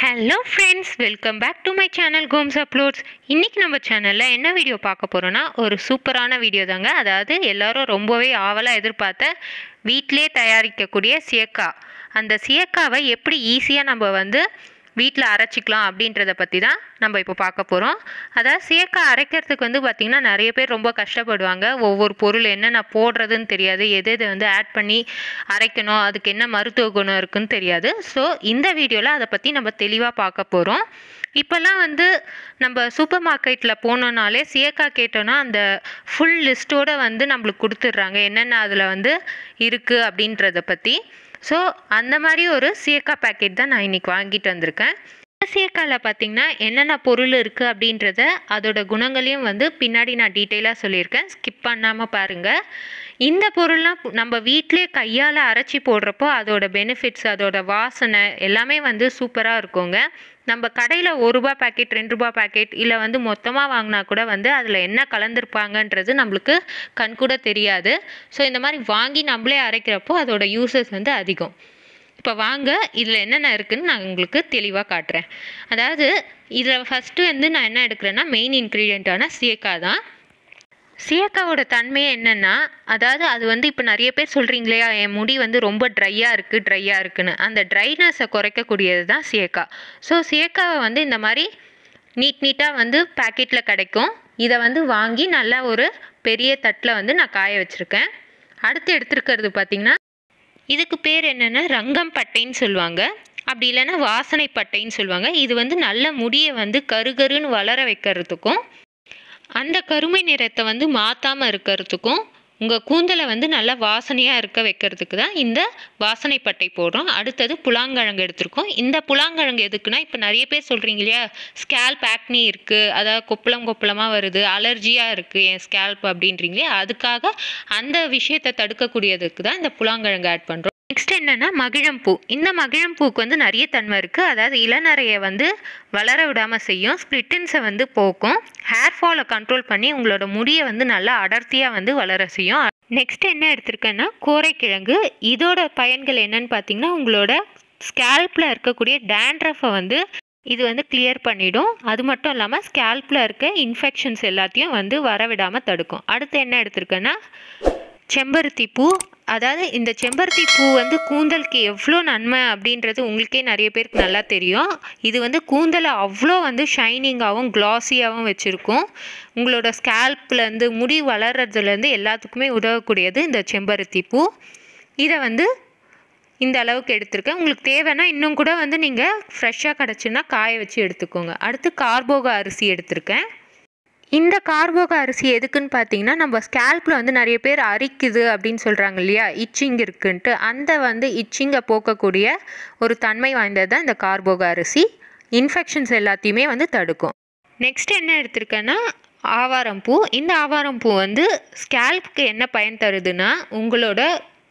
hello friends welcome back to my channel கோம்ஸ் uploads இன்றைக்கி நம்ம சேனலில் என்ன வீடியோ பார்க்க போகிறோன்னா ஒரு சூப்பரான வீடியோ தாங்க அதாவது எல்லாரும் ரொம்பவே ஆவலாக எதிர்பார்த்த வீட்டிலே தயாரிக்கக்கூடிய சியக்கா அந்த சியக்காவை எப்படி ஈஸியாக நம்ம வந்து வீட்டில் அரைச்சிக்கலாம் அப்படின்றத பற்றி தான் நம்ம இப்போ பார்க்க போகிறோம் அதாவது சேக்கா அரைக்கிறதுக்கு வந்து பார்த்திங்கன்னா நிறைய பேர் ரொம்ப கஷ்டப்படுவாங்க ஒவ்வொரு பொருள் என்னென்ன போடுறதுன்னு தெரியாது எது எது வந்து ஆட் பண்ணி அரைக்கணும் அதுக்கு என்ன மருத்துவ குணம் இருக்குன்னு தெரியாது ஸோ இந்த வீடியோவில் அதை பற்றி நம்ம தெளிவாக பார்க்க போகிறோம் இப்போல்லாம் வந்து நம்ம சூப்பர் மார்க்கெட்டில் போனோன்னாலே சியக்கா கேட்டோன்னா அந்த ஃபுல் லிஸ்ட்டோடு வந்து நம்மளுக்கு கொடுத்துட்றாங்க என்னென்ன அதில் வந்து இருக்குது அப்படின்றத பற்றி ஸோ அந்த மாதிரி ஒரு சீயக்கா பேக்கெட் தான் நான் இன்றைக்கி வாங்கிட்டு வந்திருக்கேன் இந்த சீயக்காவில் பார்த்தீங்கன்னா என்னென்ன பொருள் இருக்குது அப்படின்றத அதோட குணங்களையும் வந்து பின்னாடி நான் டீட்டெயிலாக சொல்லியிருக்கேன் ஸ்கிப் பண்ணாமல் பாருங்கள் இந்த பொருள்லாம் பு- நம்ம வீட்டிலே கையால் அரைச்சி போடுறப்போ அதோட பெனிஃபிட்ஸ் அதோட வாசனை எல்லாமே வந்து சூப்பராக இருக்குங்க நம்ம கடையில் ஒரு ரூபா பேக்கெட் ரெண்டு ரூபா பேக்கெட் இல்லை வந்து மொத்தமாக வாங்கினா கூட வந்து அதில் என்ன கலந்துருப்பாங்கன்றது நம்மளுக்கு கண்கூட தெரியாது ஸோ இந்த மாதிரி வாங்கி நம்மளே அரைக்கிறப்போ அதோட யூசஸ் வந்து அதிகம் இப்போ வாங்க இதில் என்னென்ன இருக்குன்னு நான் உங்களுக்கு தெளிவாக காட்டுறேன் அதாவது இதில் ஃபஸ்ட்டு வந்து நான் என்ன எடுக்கிறேன்னா மெயின் இன்க்ரீடியண்ட்டான சீயக்காய் தான் சீயக்காவோட தன்மையே என்னென்னா அதாவது அது வந்து இப்போ நிறைய பேர் சொல்கிறீங்களே என் முடி வந்து ரொம்ப ட்ரையாக இருக்குது ட்ரையாக இருக்குன்னு அந்த ட்ரைனஸை குறைக்கக்கூடியது தான் சீயக்காய் ஸோ சீயக்காவை வந்து இந்த மாதிரி நீட் நீட்டாக வந்து பாக்கெட்டில் கிடைக்கும் இதை வந்து வாங்கி நல்லா ஒரு பெரிய தட்டில் வந்து நான் காய வச்சுருக்கேன் அடுத்து எடுத்துருக்கிறது பார்த்திங்கன்னா இதுக்கு பேர் என்னென்னா ரங்கம் பட்டைன்னு சொல்லுவாங்க அப்படி இல்லைன்னா வாசனை பட்டைன்னு சொல்லுவாங்க இது வந்து நல்ல முடியை வந்து கருகருன்னு வளர வைக்கிறதுக்கும் அந்த கருமை நிறத்தை வந்து மாற்றாமல் இருக்கிறதுக்கும் உங்கள் கூந்தலை வந்து நல்லா வாசனையாக இருக்க வைக்கிறதுக்கு தான் இந்த வாசனை பட்டை போடுறோம் அடுத்தது புலாங்கிழங்கு எடுத்திருக்கோம் இந்த புலாங்கிழங்கு எதுக்குன்னா இப்போ நிறைய பேர் சொல்கிறீங்க இல்லையா ஸ்கேல்ப் ஆக்னி இருக்குது அதாவது கொப்பளம் கொப்பளமாக வருது அலர்ஜியாக இருக்குது என் ஸ்கேல்ப் அப்படின்றீங்களே அதுக்காக அந்த விஷயத்தை தடுக்கக்கூடியதுக்கு தான் இந்த புலாங்கிழங்கு ஆட் பண்ணுறோம் நெக்ஸ்ட் என்னன்னா மகிழம்பூ இந்த மகிழம்பூக்கு வந்து நிறைய தன்மை இருக்குது அதாவது இளநரையை வந்து வளர விடாமல் செய்யும் ஸ்ப்ளிட்டன்ஸை வந்து போக்கும் ஹேர் ஃபாலை கண்ட்ரோல் பண்ணி உங்களோட முடியை வந்து நல்லா அடர்த்தியாக வந்து வளர செய்யும் நெக்ஸ்ட் என்ன எடுத்திருக்கேன்னா கோரைக்கிழங்கு இதோட பயன்கள் என்னன்னு பார்த்தீங்கன்னா உங்களோட ஸ்கேல்பில் இருக்கக்கூடிய டேண்ட்ரஃபை வந்து இது வந்து கிளியர் பண்ணிடும் அது மட்டும் இல்லாமல் ஸ்கேல்பில் இருக்க இன்ஃபெக்ஷன்ஸ் எல்லாத்தையும் வந்து வர விடாமல் தடுக்கும் அடுத்து என்ன எடுத்திருக்கேன்னா செம்பருத்தி பூ அதாவது இந்த செம்பருத்தி பூ வந்து கூந்தலுக்கு எவ்வளோ நன்மை அப்படின்றது உங்களுக்கே நிறைய பேருக்கு நல்லா தெரியும் இது வந்து கூந்தலை அவ்வளோ வந்து ஷைனிங்காகவும் க்ளாஸியாகவும் வச்சுருக்கும் உங்களோட ஸ்கேல்ப்லேருந்து முடி வளர்கிறதுலேருந்து எல்லாத்துக்குமே உதவக்கூடியது இந்த செம்பருத்தி பூ இதை வந்து இந்த அளவுக்கு எடுத்திருக்கேன் உங்களுக்கு தேவைன்னா இன்னும் கூட வந்து நீங்கள் ஃப்ரெஷ்ஷாக கிடச்சுன்னா காய வச்சு எடுத்துக்கோங்க அடுத்து கார்போக அரிசி எடுத்திருக்கேன் இந்த கார்போக அரிசி எதுக்குன்னு பார்த்தீங்கன்னா நம்ம ஸ்கேல்பில் வந்து நிறைய பேர் அரிக்குது அப்படின்னு சொல்கிறாங்க இல்லையா இச்சிங் இருக்குன்ட்டு அந்த வந்து இச்சிங்கை போக்கக்கூடிய ஒரு தன்மை வாய்ந்தது தான் இந்த கார்போக அரிசி இன்ஃபெக்ஷன்ஸ் எல்லாத்தையுமே வந்து தடுக்கும் நெக்ஸ்ட் என்ன எடுத்திருக்கேன்னா ஆவாரம் பூ இந்த ஆவாரம் பூ வந்து ஸ்கேல்ப்க்கு என்ன பயன் தருதுன்னா உங்களோட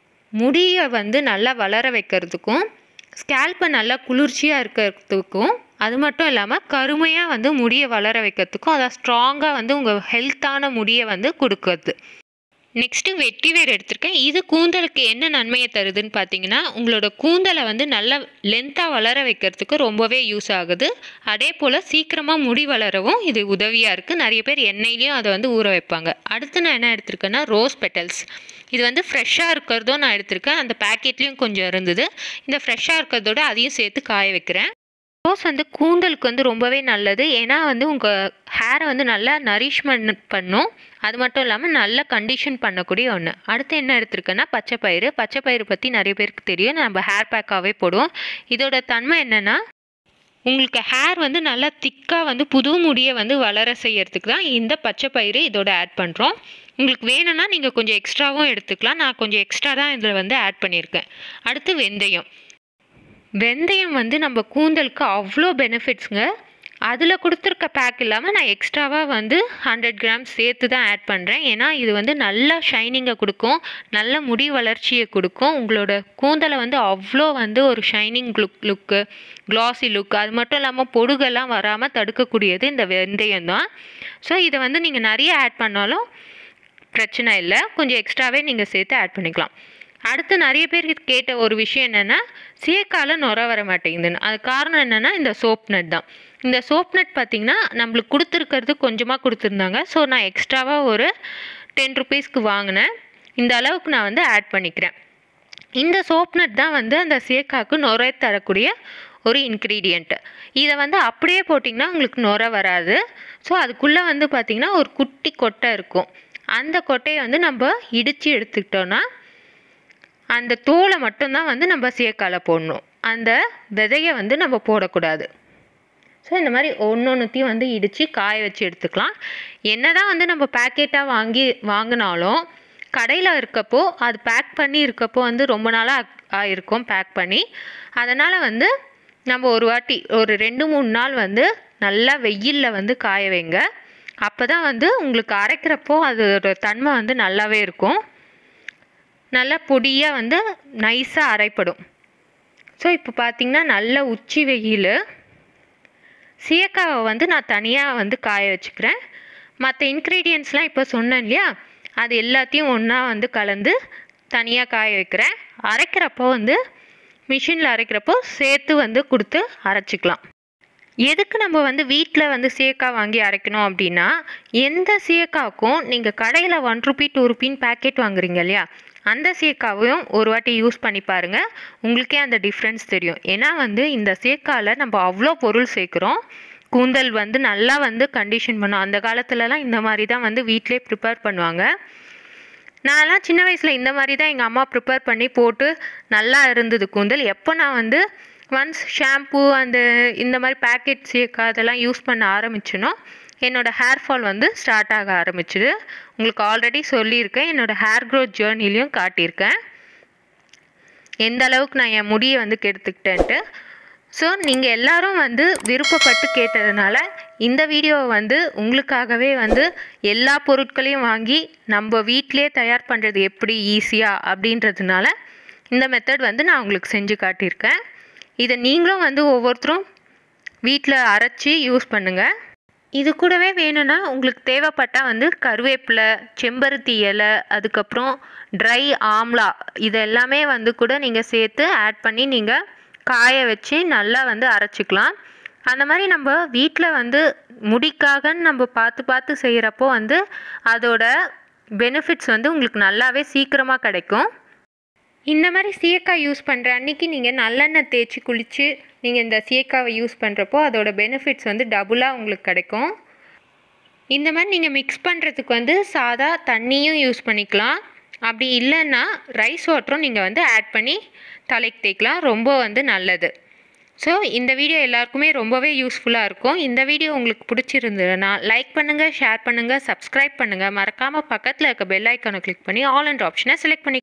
முடியை வந்து நல்லா வளர வைக்கிறதுக்கும் ஸ்கேல்ப்பை நல்லா குளிர்ச்சியாக இருக்கிறதுக்கும் அது மட்டும் இல்லாமல் கருமையாக வந்து முடியை வளர வைக்கிறதுக்கும் அதாவது ஸ்ட்ராங்காக வந்து உங்கள் ஹெல்த்தான முடியை வந்து கொடுக்குறது நெக்ஸ்ட்டு வெட்டி வேர் எடுத்திருக்கேன் இது கூந்தலுக்கு என்ன நன்மையை தருதுன்னு பார்த்தீங்கன்னா உங்களோட கூந்தலை வந்து நல்லா லென்த்தாக வளர வைக்கிறதுக்கு ரொம்பவே யூஸ் ஆகுது அதே போல் சீக்கிரமாக முடி வளரவும் இது உதவியாக இருக்குது நிறைய பேர் எண்ணெயிலையும் அதை வந்து ஊற வைப்பாங்க அடுத்து நான் என்ன எடுத்திருக்கேன்னா ரோஸ் பெட்டல்ஸ் இது வந்து ஃப்ரெஷ்ஷாக இருக்கிறதும் நான் எடுத்திருக்கேன் அந்த பேக்கெட்லேயும் கொஞ்சம் இருந்தது இந்த ஃப்ரெஷ்ஷாக இருக்கிறதோட அதையும் சேர்த்து காய வைக்கிறேன் ரோஸ் வந்து கூந்தலுக்கு வந்து ரொம்பவே நல்லது ஏன்னா வந்து உங்கள் ஹேரை வந்து நல்லா நரிஷ்மெண்ட் பண்ணும் அது மட்டும் இல்லாமல் நல்ல கண்டிஷன் பண்ணக்கூடிய ஒன்று அடுத்து என்ன எடுத்திருக்கேன்னா பச்சை பயிறு பச்சை பயிறு பற்றி நிறைய பேருக்கு தெரியும் நம்ம ஹேர் பேக்காகவே போடுவோம் இதோட தன்மை என்னென்னா உங்களுக்கு ஹேர் வந்து நல்லா திக்காக வந்து புது முடியை வந்து வளர செய்யறதுக்கு தான் இந்த பச்சை பயிறு இதோட ஆட் பண்ணுறோம் உங்களுக்கு வேணும்னா நீங்கள் கொஞ்சம் எக்ஸ்ட்ராவும் எடுத்துக்கலாம் நான் கொஞ்சம் எக்ஸ்ட்ரா தான் இதில் வந்து ஆட் பண்ணியிருக்கேன் அடுத்து வெந்தயம் வெந்தயம் வந்து நம்ம கூந்தலுக்கு அவ்வளோ பெனிஃபிட்ஸுங்க அதில் கொடுத்துருக்க பேக் இல்லாமல் நான் எக்ஸ்ட்ராவாக வந்து ஹண்ட்ரட் கிராம்ஸ் சேர்த்து தான் ஆட் பண்ணுறேன் ஏன்னா இது வந்து நல்லா ஷைனிங்கை கொடுக்கும் நல்ல முடி வளர்ச்சியை கொடுக்கும் உங்களோட கூந்தலை வந்து அவ்வளோ வந்து ஒரு shining look look classy look அது மட்டும் இல்லாமல் பொடுகெல்லாம் வராமல் தடுக்கக்கூடியது இந்த வெந்தயம் தான் ஸோ இதை வந்து நீங்கள் நிறைய ஆட் பண்ணாலும் பிரச்சனை இல்லை கொஞ்சம் எக்ஸ்ட்ராவே நீங்கள் சேர்த்து ஆட் பண்ணிக்கலாம் அடுத்து நிறைய பேர் கேட்ட ஒரு விஷயம் என்னென்னா சீக்கால நுர வர மாட்டேங்குதுன்னு அது காரணம் என்னென்னா இந்த சோப் நட் தான் இந்த சோப் நட் பார்த்திங்கன்னா நம்மளுக்கு கொடுத்துருக்கிறது கொஞ்சமாக கொடுத்துருந்தாங்க ஸோ நான் எக்ஸ்ட்ராவாக ஒரு டென் ருபீஸ்க்கு வாங்கினேன் இந்த அளவுக்கு நான் வந்து ஆட் பண்ணிக்கிறேன் இந்த சோப் நட் தான் வந்து அந்த சேக்காக்கு நுரை தரக்கூடிய ஒரு இன்க்ரீடியண்ட்டு இதை வந்து அப்படியே போட்டிங்கன்னா உங்களுக்கு நுரை வராது ஸோ அதுக்குள்ளே வந்து பார்த்திங்கன்னா ஒரு குட்டி கொட்டை இருக்கும் அந்த கொட்டையை வந்து நம்ம இடித்து எடுத்துக்கிட்டோன்னா அந்த தோலை மட்டும்தான் வந்து நம்ம சேக்கால போடணும் அந்த விதையை வந்து நம்ம போடக்கூடாது ஸோ இந்த மாதிரி ஒன்று ஒன்றுத்தையும் வந்து இடித்து காய வச்சு எடுத்துக்கலாம் என்ன தான் வந்து நம்ம பேக்கெட்டாக வாங்கி வாங்கினாலும் கடையில் இருக்கப்போ அது பேக் பண்ணி இருக்கப்போ வந்து ரொம்ப நாளாக இருக்கும் பேக் பண்ணி அதனால் வந்து நம்ம ஒரு வாட்டி ஒரு ரெண்டு மூணு நாள் வந்து நல்லா வெயிலில் வந்து காய வைங்க அப்போ தான் வந்து உங்களுக்கு அரைக்கிறப்போ அதோட தன்மை வந்து நல்லாவே இருக்கும் நல்லா பொடியாக வந்து நைஸாக அரைப்படும் ஸோ இப்போ பார்த்திங்கன்னா நல்ல உச்சி வெயில் சீயக்காவை வந்து நான் தனியாக வந்து காய வச்சுக்கிறேன் மற்ற இன்க்ரீடியன்ஸ்லாம் இப்போ சொன்னேன் இல்லையா அது எல்லாத்தையும் ஒன்றா வந்து கலந்து தனியாக காய வைக்கிறேன் அரைக்கிறப்போ வந்து மிஷினில் அரைக்கிறப்போ சேர்த்து வந்து கொடுத்து அரைச்சிக்கலாம் எதுக்கு நம்ம வந்து வீட்டில் வந்து சீயக்காய் வாங்கி அரைக்கணும் அப்படின்னா எந்த சீயக்காவுக்கும் நீங்கள் கடையில் ஒன் ருபி டூ ருபின்னு பேக்கெட் வாங்குறீங்க இல்லையா அந்த சீயக்காவையும் ஒரு வாட்டி யூஸ் பண்ணி பாருங்கள் உங்களுக்கே அந்த டிஃப்ரென்ஸ் தெரியும் ஏன்னா வந்து இந்த சீயக்காவில் நம்ம அவ்வளோ பொருள் சேர்க்குறோம் கூந்தல் வந்து நல்லா வந்து கண்டிஷன் பண்ணும் அந்த காலத்துலலாம் இந்த மாதிரி தான் வந்து வீட்டிலே ப்ரிப்பேர் பண்ணுவாங்க நான்லாம் சின்ன வயசில் இந்த மாதிரி தான் எங்கள் அம்மா ப்ரிப்பேர் பண்ணி போட்டு நல்லா இருந்தது கூந்தல் எப்போ நான் வந்து ஒன்ஸ் ஷாம்பு அந்த இந்த மாதிரி பேக்கெட் சீக்கா அதெல்லாம் யூஸ் பண்ண ஆரம்பிச்சனோ என்னோடய ஹேர் ஃபால் வந்து ஸ்டார்ட் ஆக ஆரம்பிச்சுது உங்களுக்கு ஆல்ரெடி சொல்லியிருக்கேன் என்னோடய ஹேர் க்ரோத் ஜேர்னிலையும் காட்டியிருக்கேன் எந்த அளவுக்கு நான் என் முடியை வந்து கெடுத்துக்கிட்டேன்ட்டு ஸோ நீங்கள் எல்லாரும் வந்து விருப்பப்பட்டு கேட்டதுனால இந்த வீடியோவை வந்து உங்களுக்காகவே வந்து எல்லா பொருட்களையும் வாங்கி நம்ம வீட்டிலே தயார் பண்ணுறது எப்படி ஈஸியாக அப்படின்றதுனால இந்த மெத்தட் வந்து நான் உங்களுக்கு செஞ்சு காட்டியிருக்கேன் இதை நீங்களும் வந்து ஒவ்வொருத்தரும் வீட்டில் அரைச்சி யூஸ் பண்ணுங்கள் இது கூடவே வேணும்னா உங்களுக்கு தேவைப்பட்டால் வந்து கருவேப்பிலை செம்பருத்தி இலை அதுக்கப்புறம் ட்ரை ஆம்லா இது எல்லாமே வந்து கூட நீங்கள் சேர்த்து ஆட் பண்ணி நீங்கள் காய வச்சு நல்லா வந்து அரைச்சிக்கலாம் அந்த மாதிரி நம்ம வீட்டில் வந்து முடிக்காகன்னு நம்ம பார்த்து பார்த்து செய்கிறப்போ வந்து அதோட பெனிஃபிட்ஸ் வந்து உங்களுக்கு நல்லாவே சீக்கிரமாக கிடைக்கும் இந்த மாதிரி சீயக்காய் யூஸ் பண்ணுற அன்றைக்கி நீங்கள் நல்லெண்ணெய் தேய்ச்சி குளித்து நீங்கள் இந்த சீயக்காவை யூஸ் பண்ணுறப்போ அதோட பெனிஃபிட்ஸ் வந்து டபுளாக உங்களுக்கு கிடைக்கும் இந்த மாதிரி நீங்கள் மிக்ஸ் பண்ணுறதுக்கு வந்து சாதா தண்ணியும் யூஸ் பண்ணிக்கலாம் அப்படி இல்லைன்னா ரைஸ் வாட்டரும் நீங்கள் வந்து ஆட் பண்ணி தலைக்கு தேய்க்கலாம் ரொம்ப வந்து நல்லது ஸோ இந்த வீடியோ எல்லாருக்குமே ரொம்பவே யூஸ்ஃபுல்லாக இருக்கும் இந்த வீடியோ உங்களுக்கு பிடிச்சிருந்ததுன்னா லைக் பண்ணுங்கள் ஷேர் பண்ணுங்கள் சப்ஸ்கிரைப் பண்ணுங்கள் மறக்காமல் பக்கத்தில் இருக்க பெல் ஐக்கானை கிளிக் பண்ணி ஆல் அண்ட் ஆப்ஷனை செலக்ட் பண்ணி